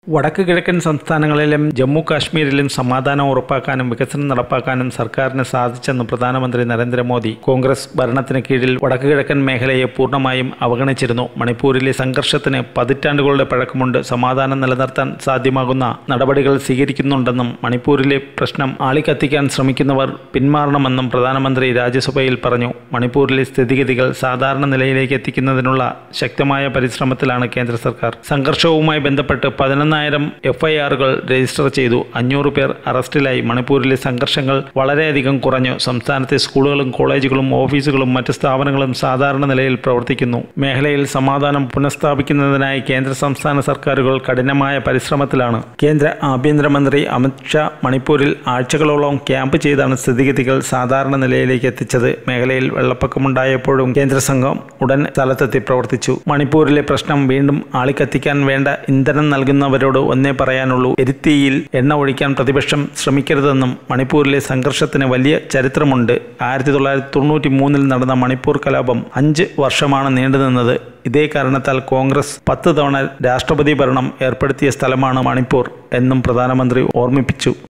വടക്ക് കിഴക്കൻ സംസ്ഥാനങ്ങളിലും ജമ്മു കാശ്മീരിലും സമാധാനം ഉറപ്പാക്കാനും വികസനം നടപ്പാക്കാനും സർക്കാരിന് സാധിച്ചെന്ന് പ്രധാനമന്ത്രി നരേന്ദ്രമോദി കോൺഗ്രസ് ഭരണത്തിന് കീഴിൽ വടക്ക് കിഴക്കൻ മേഖലയെ പൂർണ്ണമായും അവഗണിച്ചിരുന്നു മണിപ്പൂരിലെ സംഘർഷത്തിന് പതിറ്റാണ്ടുകളുടെ പഴക്കമുണ്ട് സമാധാനം നിലനിർത്താൻ സാധ്യമാകുന്ന നടപടികൾ സ്വീകരിക്കുന്നുണ്ടെന്നും മണിപ്പൂരിലെ പ്രശ്നം ആളിക്കത്തിക്കാൻ ശ്രമിക്കുന്നവർ പിന്മാറണമെന്നും പ്രധാനമന്ത്രി രാജ്യസഭയിൽ പറഞ്ഞു മണിപ്പൂരിലെ സ്ഥിതിഗതികൾ സാധാരണ നിലയിലേക്ക് എത്തിക്കുന്നതിനുള്ള ശക്തമായ പരിശ്രമത്തിലാണ് കേന്ദ്ര സർക്കാർ സംഘർഷവുമായി ബന്ധപ്പെട്ട് പതിനൊന്നായിരം എഫ്ഐആറുകൾ രജിസ്റ്റർ ചെയ്തു അഞ്ഞൂറ് പേർ അറസ്റ്റിലായി മണിപ്പൂരിലെ സംഘർഷങ്ങൾ വളരെയധികം കുറഞ്ഞു സംസ്ഥാനത്തെ സ്കൂളുകളും കോളേജുകളും ഓഫീസുകളും മറ്റ് സ്ഥാപനങ്ങളും സാധാരണ നിലയിൽ പ്രവർത്തിക്കുന്നു മേഖലയിൽ സമാധാനം പുനഃസ്ഥാപിക്കുന്നതിനായി കേന്ദ്ര സംസ്ഥാന സർക്കാരുകൾ കഠിനമായ പരിശ്രമത്തിലാണ് കേന്ദ്ര ആഭ്യന്തരമന്ത്രി അമിത്ഷാ മണിപ്പൂരിൽ ആഴ്ചകളോളം ക്യാമ്പ് ചെയ്താണ് സ്ഥിതിഗതികൾ സാധാരണ നിലയിലേക്ക് എത്തിച്ചത് മേഖലയിൽ വെള്ളപ്പൊക്കമുണ്ടായപ്പോഴും കേന്ദ്ര സംഘം ഉടൻ സ്ഥലത്തെത്തി പ്രവർത്തിച്ചു മണിപ്പൂരിലെ പ്രശ്നം വീണ്ടും ആളിക്കത്തിക്കാൻ വേണ്ട ഇന്ധനം നൽകുന്നവരോട് ഒന്നേ പറയാനുള്ളൂ എരിത്തീയിൽ എണ്ണ ഒഴിക്കാൻ പ്രതിപക്ഷം ശ്രമിക്കരുതെന്നും മണിപ്പൂരിലെ സംഘർഷത്തിന് വലിയ ചരിത്രമുണ്ട് ആയിരത്തി തൊള്ളായിരത്തി തൊണ്ണൂറ്റി മൂന്നിൽ നടന്ന മണിപ്പൂർ കലാപം അഞ്ച് വർഷമാണ് നീണ്ടുനിന്നത് ഇതേ കാരണത്താൽ കോൺഗ്രസ് പത്ത് തവണ രാഷ്ട്രപതി ഭരണം ഏർപ്പെടുത്തിയ സ്ഥലമാണ് മണിപ്പൂർ എന്നും പ്രധാനമന്ത്രി ഓർമ്മിപ്പിച്ചു